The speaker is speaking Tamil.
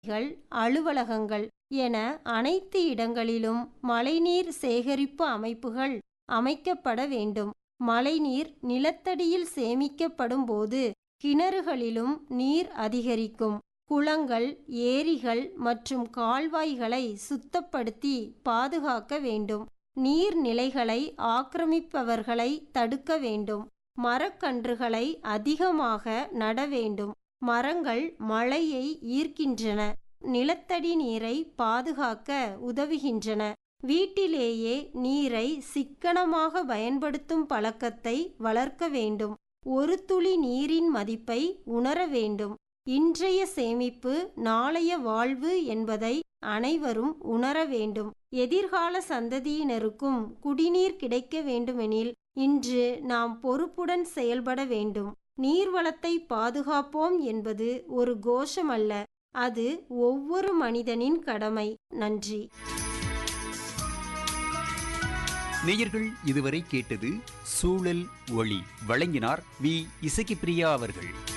கள், அலுவலகங்கள் என அனைத்து இடங்களிலும் மழைநீர் சேகரிப்பு அமைப்புகள் அமைக்கப்பட வேண்டும். மழைநீர் நிலத்தடியில் சேமிக்கப்படும் போது கிணறுகளிலும் நீர் அதிகரிக்கும். குளங்கள், ஏரிகள் மற்றும் கால்வாய்களை சுத்தப்படுத்தி பாதுகாக்க வேண்டும். நீர்நிலைகளை ஆக்கிரமிப்பவர்களை தடுக்க வேண்டும். மரக்கன்றுகளை அதிகமாக நட வேண்டும். மரங்கள் மழையை ஈர்க்கின்றன, நிலத்தடி நீரை பாதுகாக்க உதவுகின்றன. வீட்டிலேயே நீரை சிக்கனமாக பயன்படுத்தும் பழக்கத்தை வளர்க்க வேண்டும். ஒரு துளி நீரின் மதிப்பை உணர வேண்டும். இன்றைய சேமிப்பு நாளைய வாழ்வு என்பதை அனைவரும் உணர வேண்டும். எதிர்கால சந்ததியினருக்கும் குடிநீர் கிடைக்க வேண்டுமெனில் இன்று நாம் பொறுப்புடன் செயல்பட வேண்டும். நீர்வளத்தை பாதுகாப்போம் என்பது ஒரு கோஷமல்ல, அது ஒவ்வொரு மனிதனின் கடமை. நன்றி. நேயர்கள் இதுவரை கேட்டது சூழல் ஒளி வழங்கினார் வி இசக்கிப்பிரியா அவர்கள்